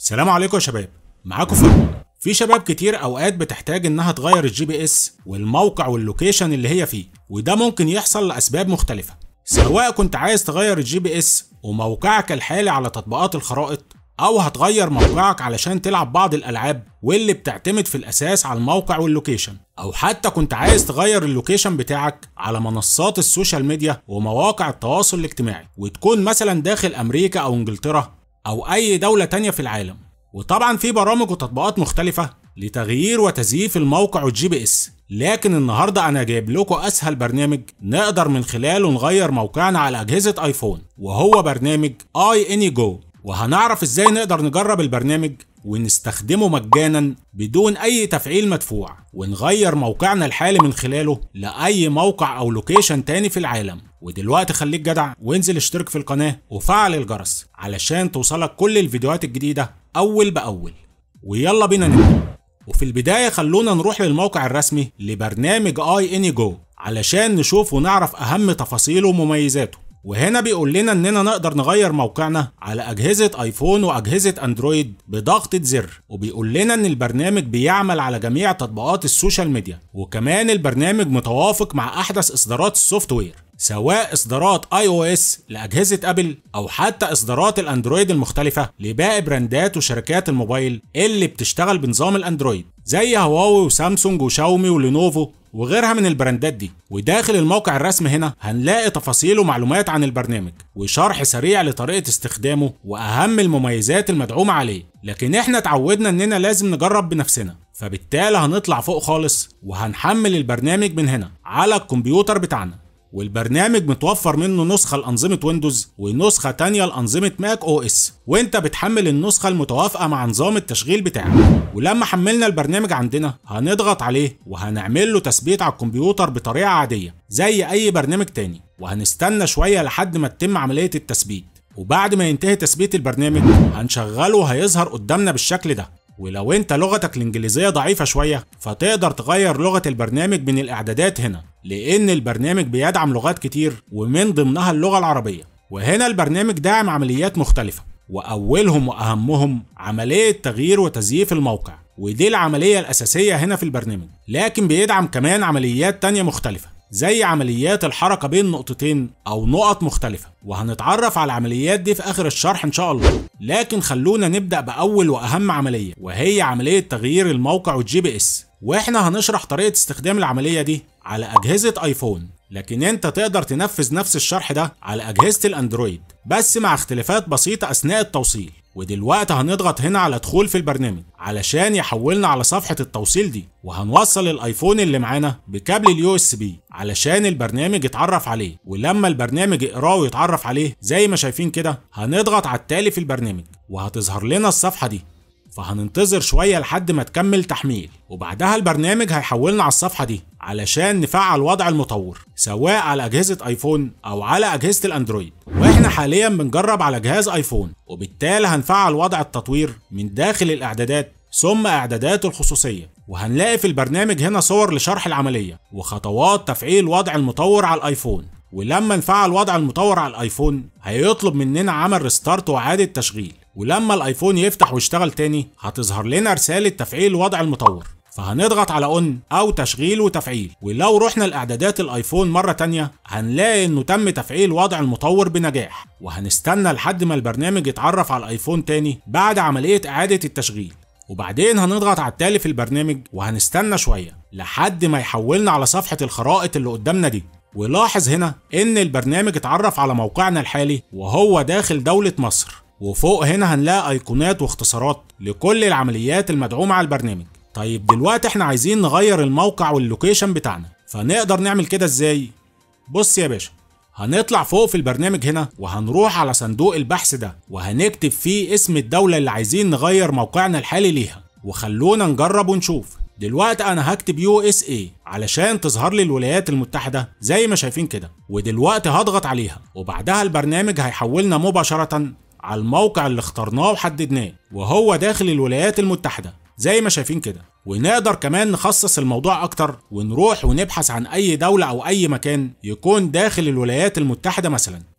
سلام عليكم يا شباب معاكم فاروق في شباب كتير اوقات بتحتاج انها تغير الجي بي اس والموقع واللوكيشن اللي هي فيه وده ممكن يحصل لاسباب مختلفه سواء كنت عايز تغير الجي بي اس وموقعك الحالي على تطبيقات الخرائط او هتغير موقعك علشان تلعب بعض الالعاب واللي بتعتمد في الاساس على الموقع واللوكيشن او حتى كنت عايز تغير اللوكيشن بتاعك على منصات السوشيال ميديا ومواقع التواصل الاجتماعي وتكون مثلا داخل امريكا او انجلترا او اي دولة تانية في العالم وطبعا في برامج وتطبيقات مختلفة لتغيير وتزييف الموقع والجي بي اس لكن النهارده انا جايب لكم اسهل برنامج نقدر من خلاله نغير موقعنا على اجهزة ايفون وهو برنامج اي اني جو وهنعرف ازاي نقدر نجرب البرنامج ونستخدمه مجانا بدون اي تفعيل مدفوع ونغير موقعنا الحالي من خلاله لاي موقع او لوكيشن تاني في العالم ودلوقتي خليك جدع وانزل اشترك في القناة وفعل الجرس علشان توصلك كل الفيديوهات الجديدة اول باول ويلا بينا نبدأ وفي البداية خلونا نروح للموقع الرسمي لبرنامج اي اني جو علشان نشوف ونعرف اهم تفاصيله ومميزاته وهنا بيقول لنا اننا نقدر نغير موقعنا على اجهزه ايفون واجهزه اندرويد بضغطه زر وبيقول لنا ان البرنامج بيعمل على جميع تطبيقات السوشيال ميديا وكمان البرنامج متوافق مع احدث اصدارات السوفت وير سواء اصدارات اي او اس لاجهزه ابل او حتى اصدارات الاندرويد المختلفه لباقي براندات وشركات الموبايل اللي بتشتغل بنظام الاندرويد زي هواوي وسامسونج وشاومي ولينوفو وغيرها من البراندات دي وداخل الموقع الرسمي هنا هنلاقي تفاصيل ومعلومات عن البرنامج وشرح سريع لطريقة استخدامه وأهم المميزات المدعومة عليه لكن احنا اتعودنا اننا لازم نجرب بنفسنا فبالتالي هنطلع فوق خالص وهنحمل البرنامج من هنا على الكمبيوتر بتاعنا والبرنامج متوفر منه نسخة لأنظمة ويندوز ونسخة تانية لأنظمة ماك او اس وانت بتحمل النسخة المتوافقة مع نظام التشغيل بتاعك ولما حملنا البرنامج عندنا هنضغط عليه وهنعمل له تثبيت على الكمبيوتر بطريقة عادية زي أي برنامج تاني وهنستنى شوية لحد ما تتم عملية التثبيت وبعد ما ينتهي تثبيت البرنامج هنشغله هيظهر قدامنا بالشكل ده ولو انت لغتك الانجليزية ضعيفة شوية فتقدر تغير لغة البرنامج من الاعدادات هنا لان البرنامج بيدعم لغات كتير ومن ضمنها اللغة العربية وهنا البرنامج داعم عمليات مختلفة واولهم واهمهم عملية تغيير وتزييف الموقع ودي العملية الاساسية هنا في البرنامج لكن بيدعم كمان عمليات تانية مختلفة زي عمليات الحركة بين نقطتين أو نقط مختلفة وهنتعرف على العمليات دي في آخر الشرح إن شاء الله لكن خلونا نبدأ بأول وأهم عملية وهي عملية تغيير الموقع والجي بي اس واحنا هنشرح طريقة استخدام العملية دي على أجهزة ايفون لكن انت تقدر تنفذ نفس الشرح ده على أجهزة الاندرويد بس مع اختلافات بسيطة أثناء التوصيل ودلوقتي هنضغط هنا على دخول في البرنامج علشان يحولنا على صفحة التوصيل دي وهنوصل الايفون اللي معانا بكابل اليو اس بي علشان البرنامج يتعرف عليه ولما البرنامج يقراه ويتعرف عليه زي ما شايفين كده هنضغط على التالي في البرنامج وهتظهر لنا الصفحة دي فهننتظر شوية لحد ما تكمل تحميل وبعدها البرنامج هيحولنا على الصفحة دي علشان نفعل وضع المطور سواء على أجهزة ايفون أو على أجهزة الأندرويد واحنا حاليا بنجرب على جهاز ايفون وبالتالي هنفعل وضع التطوير من داخل الإعدادات ثم إعدادات الخصوصية وهنلاقي في البرنامج هنا صور لشرح العملية وخطوات تفعيل وضع المطور على الايفون ولما نفعل وضع المطور على الايفون هيطلب مننا عمل ريستارت واعادة تشغيل ولما الايفون يفتح ويشتغل تاني هتظهر لنا رسالة تفعيل وضع المطور فهنضغط على اون او تشغيل وتفعيل ولو رحنا لاعدادات الايفون مرة تانية هنلاقي انه تم تفعيل وضع المطور بنجاح وهنستنى لحد ما البرنامج يتعرف على الايفون تاني بعد عملية اعادة التشغيل وبعدين هنضغط على التالي في البرنامج وهنستنى شوية لحد ما يحولنا على صفحة الخرائط اللي قدامنا دي ولاحظ هنا ان البرنامج اتعرف على موقعنا الحالي وهو داخل دولة مصر وفوق هنا هنلاقي ايقونات واختصارات لكل العمليات المدعومة على البرنامج طيب دلوقتي احنا عايزين نغير الموقع واللوكيشن بتاعنا فنقدر نعمل كده ازاي بص يا باشا هنطلع فوق في البرنامج هنا وهنروح على صندوق البحث ده وهنكتب فيه اسم الدولة اللي عايزين نغير موقعنا الحالي ليها وخلونا نجرب ونشوف دلوقتي انا هكتب يو اس اي علشان تظهر لي الولايات المتحدة زي ما شايفين كده ودلوقتي هضغط عليها وبعدها البرنامج هيحولنا مباشرة على الموقع اللي اخترناه وحددناه وهو داخل الولايات المتحدة زي ما شايفين كده ونقدر كمان نخصص الموضوع اكتر ونروح ونبحث عن اي دولة او اي مكان يكون داخل الولايات المتحدة مثلا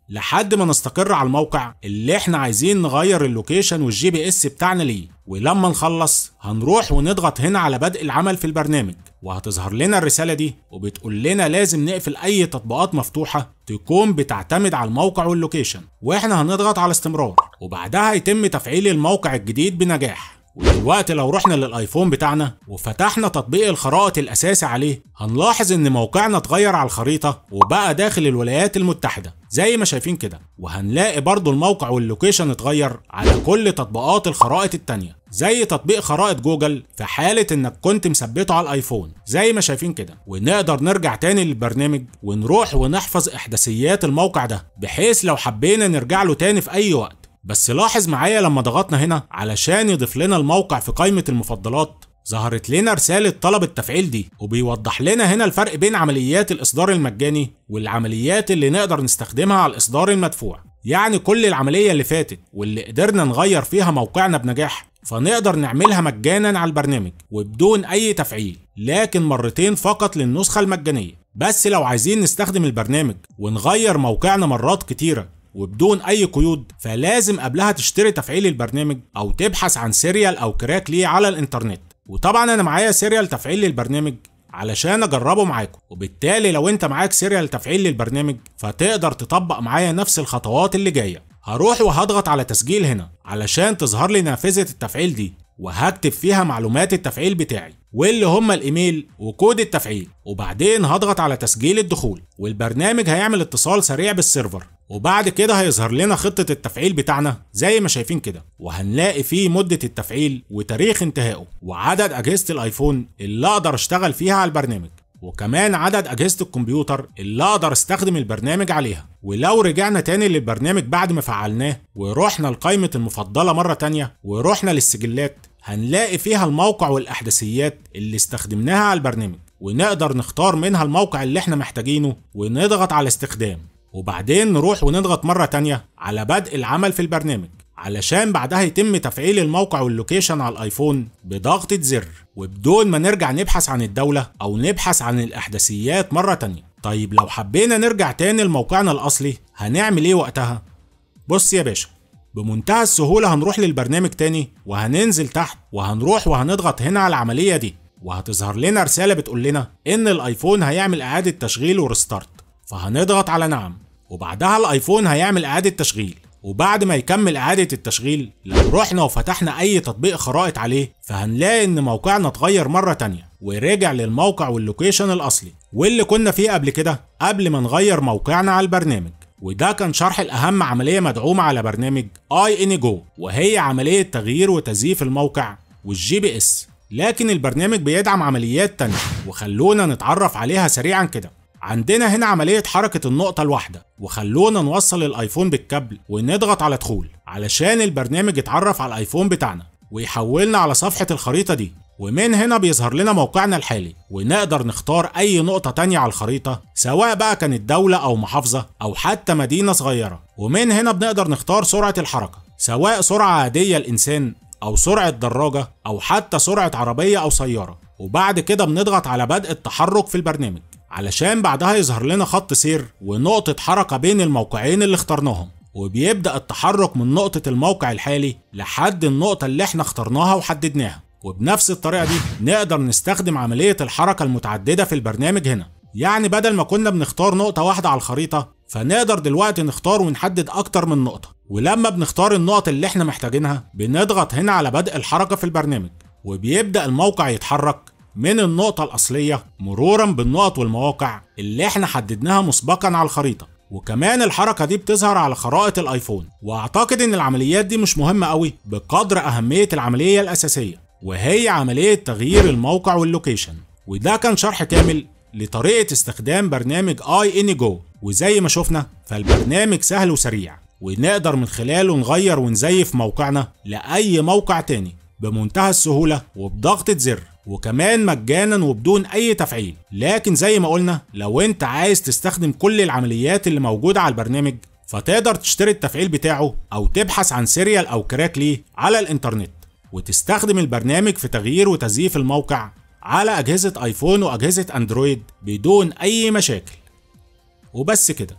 لحد ما نستقر على الموقع اللي احنا عايزين نغير اللوكيشن والجي بي اس بتاعنا ليه ولما نخلص هنروح ونضغط هنا على بدء العمل في البرنامج وهتظهر لنا الرسالة دي وبتقول لنا لازم نقفل أي تطبيقات مفتوحة تكون بتعتمد على الموقع واللوكيشن واحنا هنضغط على استمرار وبعدها يتم تفعيل الموقع الجديد بنجاح ودلوقتي لو رحنا للايفون بتاعنا وفتحنا تطبيق الخرائط الاساسي عليه هنلاحظ ان موقعنا اتغير على الخريطة وبقى داخل الولايات المتحدة زي ما شايفين كده وهنلاقي برضو الموقع واللوكيشن اتغير على كل تطبيقات الخرائط التانية زي تطبيق خرائط جوجل في حالة انك كنت مثبته على الايفون زي ما شايفين كده ونقدر نرجع تاني للبرنامج ونروح ونحفظ احداثيات الموقع ده بحيث لو حبينا نرجع له تاني في اي وقت بس لاحظ معايا لما ضغطنا هنا علشان يضيف لنا الموقع في قائمة المفضلات ظهرت لنا رسالة طلب التفعيل دي وبيوضح لنا هنا الفرق بين عمليات الإصدار المجاني والعمليات اللي نقدر نستخدمها على الإصدار المدفوع يعني كل العملية اللي فاتت واللي قدرنا نغير فيها موقعنا بنجاح فنقدر نعملها مجانا على البرنامج وبدون أي تفعيل لكن مرتين فقط للنسخة المجانية بس لو عايزين نستخدم البرنامج ونغير موقعنا مرات كتيرة وبدون اي قيود فلازم قبلها تشتري تفعيل البرنامج او تبحث عن سيريال او كراك ليه على الانترنت وطبعا انا معايا سيريال تفعيل للبرنامج علشان اجربه معاكم وبالتالي لو انت معاك سيريال تفعيل للبرنامج فتقدر تطبق معايا نفس الخطوات اللي جايه هروح وهضغط على تسجيل هنا علشان تظهر لي نافذه التفعيل دي وهكتب فيها معلومات التفعيل بتاعي واللي هما الايميل وكود التفعيل وبعدين هضغط على تسجيل الدخول والبرنامج هيعمل اتصال سريع بالسيرفر وبعد كده هيظهر لنا خطة التفعيل بتاعنا زي ما شايفين كده وهنلاقي فيه مدة التفعيل وتاريخ انتهائه وعدد أجهزة الآيفون اللي أقدر أشتغل فيها على البرنامج وكمان عدد أجهزة الكمبيوتر اللي أقدر أستخدم البرنامج عليها ولو رجعنا تاني للبرنامج بعد ما فعلناه ورحنا لقائمة المفضلة مرة تانية ورحنا للسجلات هنلاقي فيها الموقع والأحداثيات اللي استخدمناها على البرنامج ونقدر نختار منها الموقع اللي احنا محتاجينه ونضغط على استخدام وبعدين نروح ونضغط مرة تانية على بدء العمل في البرنامج علشان بعدها يتم تفعيل الموقع واللوكيشن على الايفون بضغطة زر وبدون ما نرجع نبحث عن الدولة او نبحث عن الاحداثيات مرة تانية طيب لو حبينا نرجع تاني لموقعنا الاصلي هنعمل ايه وقتها بص يا باشا بمنتهى السهولة هنروح للبرنامج تاني وهننزل تحت وهنروح وهنضغط هنا على العملية دي وهتظهر لنا رسالة بتقول لنا إن الآيفون هيعمل إعادة تشغيل وريستارت فهنضغط على نعم وبعدها الآيفون هيعمل إعادة تشغيل وبعد ما يكمل إعادة التشغيل لو رحنا وفتحنا أي تطبيق خرائط عليه فهنلاقي إن موقعنا اتغير مرة تانية ورجع للموقع واللوكيشن الأصلي واللي كنا فيه قبل كده قبل ما نغير موقعنا على البرنامج وده كان شرح الأهم عملية مدعومة على برنامج اي ان جو وهي عملية تغيير وتزييف الموقع والجي بي اس لكن البرنامج بيدعم عمليات تانية وخلونا نتعرف عليها سريعا كده عندنا هنا عملية حركة النقطة الواحدة وخلونا نوصل الايفون بالكابل ونضغط على دخول علشان البرنامج يتعرف على الايفون بتاعنا ويحولنا على صفحة الخريطة دي ومن هنا بيظهر لنا موقعنا الحالي ونقدر نختار أي نقطة تانية على الخريطة سواء بقى كانت دولة أو محافظة أو حتى مدينة صغيرة ومن هنا بنقدر نختار سرعة الحركة سواء سرعة عادية الإنسان أو سرعة دراجة أو حتى سرعة عربية أو سيارة وبعد كده بنضغط على بدء التحرك في البرنامج علشان بعدها يظهر لنا خط سير ونقطة حركة بين الموقعين اللي اخترناهم وبيبدأ التحرك من نقطة الموقع الحالي لحد النقطة اللي احنا اخترناها وحددناها وبنفس الطريقة دي نقدر نستخدم عملية الحركة المتعددة في البرنامج هنا يعني بدل ما كنا بنختار نقطة واحدة على الخريطة فنقدر دلوقتي نختار ونحدد أكتر من نقطة ولما بنختار النقط اللي احنا محتاجينها بنضغط هنا على بدء الحركة في البرنامج وبيبدأ الموقع يتحرك من النقطة الأصلية مرورا بالنقط والمواقع اللي احنا حددناها مسبقا على الخريطة وكمان الحركة دي بتظهر على خرائط الايفون واعتقد ان العمليات دي مش مهمة قوي بقدر اهمية العملية الاساسية وهي عملية تغيير الموقع واللوكيشن وده كان شرح كامل لطريقة استخدام برنامج اي ان جو وزي ما شفنا فالبرنامج سهل وسريع ونقدر من خلاله نغير ونزيف موقعنا لأي موقع تاني بمنتهى السهولة وبضغطة زر وكمان مجانا وبدون اي تفعيل لكن زي ما قلنا لو انت عايز تستخدم كل العمليات اللي موجودة على البرنامج فتقدر تشتري التفعيل بتاعه او تبحث عن سيريال او كراك ليه على الانترنت وتستخدم البرنامج في تغيير وتزييف الموقع على أجهزة آيفون وأجهزة أندرويد بدون أي مشاكل وبس كده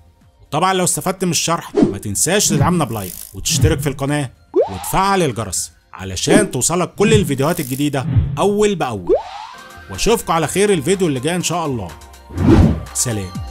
طبعا لو استفدت من الشرح ما تنساش تدعمنا بلايك وتشترك في القناة وتفعل الجرس علشان توصلك كل الفيديوهات الجديدة أول بأول واشوفكم على خير الفيديو اللي جاي إن شاء الله سلام